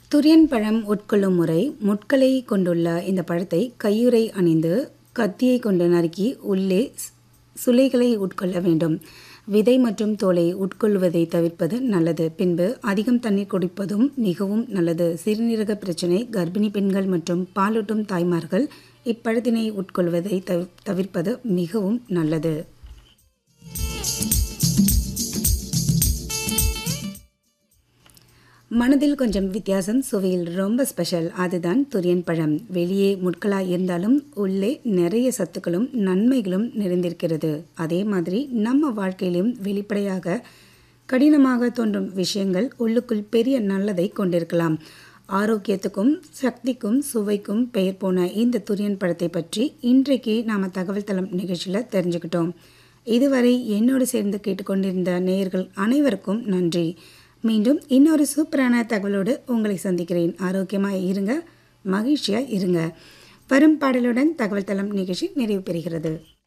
துரியன் பழம் உட்கொள்ளும் முறை முட்களை கொண்டுள்ள இந்த பழத்தை கையுறை அணிந்து கத்தியை கொண்டு நறுக்கி உள்ளே ஸ்- சுளைகளை உட்கொள்ள வேண்டும் விதை மற்றும் தோலை உட்கொள்வதை தவிர்ப்பது நல்லது பின்பு அதிகம் தண்ணீர் குடிப்பதும் மிகவும் நல்லது சிறுநீரக பிரச்சனை கர்ப்பிணி பெண்கள் மற்றும் பாலூட்டும் தாய்மார்கள் இப்பழத்தினை உட்கொள்வதை தவி- தவிர்ப்பது மிகவும் நல்லது மனதில் கொஞ்சம் வித்தியாசம் சுவையில் ரொம்ப ஸ்பெஷல் அதுதான் துரியன் பழம் வெளியே முட்களாய் இருந்தாலும் உள்ளே நிறைய சத்துக்களும் நன்மைகளும் நிறைந்திருக்கிறது அதே மாதிரி நம்ம வாழ்க்கையிலும் வெளிப்படையாக கடினமாக தோன்றும் விஷயங்கள் உள்ளுக்குள் பெரிய நல்லதை கொண்டிருக்கலாம் ஆரோக்கியத்துக்கும் சக்திக்கும் சுவைக்கும் பெயர் போன இந்த துரியன் பழத்தை பற்றி இன்றைக்கு நாம் தகவல் தளம் நிகழ்ச்சியில் தெரிஞ்சுக்கிட்டோம் இதுவரை என்னோடு சேர்ந்து கேட்டுக்கொண்டிருந்த நேயர்கள் அனைவருக்கும் நன்றி மீண்டும் இன்னொரு சூப்பரான தகவலோடு உங்களை சந்திக்கிறேன் ஆரோக்கியமாக இருங்க மகிழ்ச்சியாக இருங்க வரும் பாடலுடன் தகவல் தளம் நிகழ்ச்சி நிறைவு பெறுகிறது